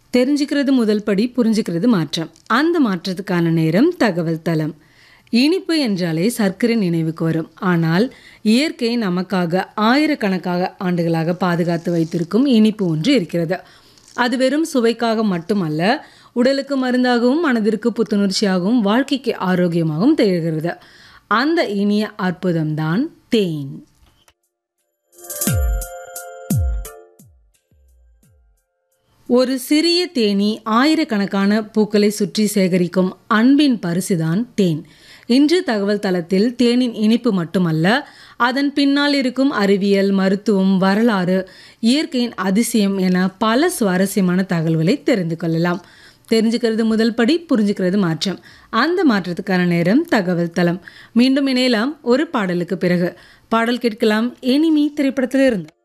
தெரிஞ்சுக்கிறது முதல் படி புரிஞ்சுக்கிறது மாற்றம் அந்த மாற்றத்துக்கான நேரம் தகவல் தளம் இனிப்பு என்றாலே சர்க்கரை நினைவுக்கு வரும் ஆனால் இயற்கை நமக்காக ஆயிரக்கணக்காக ஆண்டுகளாக பாதுகாத்து வைத்திருக்கும் இனிப்பு ஒன்று இருக்கிறது அது வெறும் சுவைக்காக மட்டுமல்ல உடலுக்கு மருந்தாகவும் மனதிற்கு புத்துணர்ச்சியாகவும் வாழ்க்கைக்கு ஆரோக்கியமாகவும் திகழ்கிறது அந்த இனிய அற்புதம்தான் தேன் ஒரு சிறிய தேனி ஆயிரக்கணக்கான பூக்களை சுற்றி சேகரிக்கும் அன்பின் பரிசுதான் தேன் இன்று தகவல் தளத்தில் தேனின் இனிப்பு மட்டுமல்ல அதன் பின்னால் இருக்கும் அறிவியல் மருத்துவம் வரலாறு இயற்கையின் அதிசயம் என பல சுவாரஸ்யமான தகவல்களை தெரிந்து கொள்ளலாம் தெரிஞ்சுக்கிறது முதல் படி புரிஞ்சுக்கிறது மாற்றம் அந்த மாற்றத்துக்கான நேரம் தகவல் தளம் மீண்டும் இணையலாம் ஒரு பாடலுக்கு பிறகு பாடல் கேட்கலாம் எனிமி திரைப்படத்திலிருந்து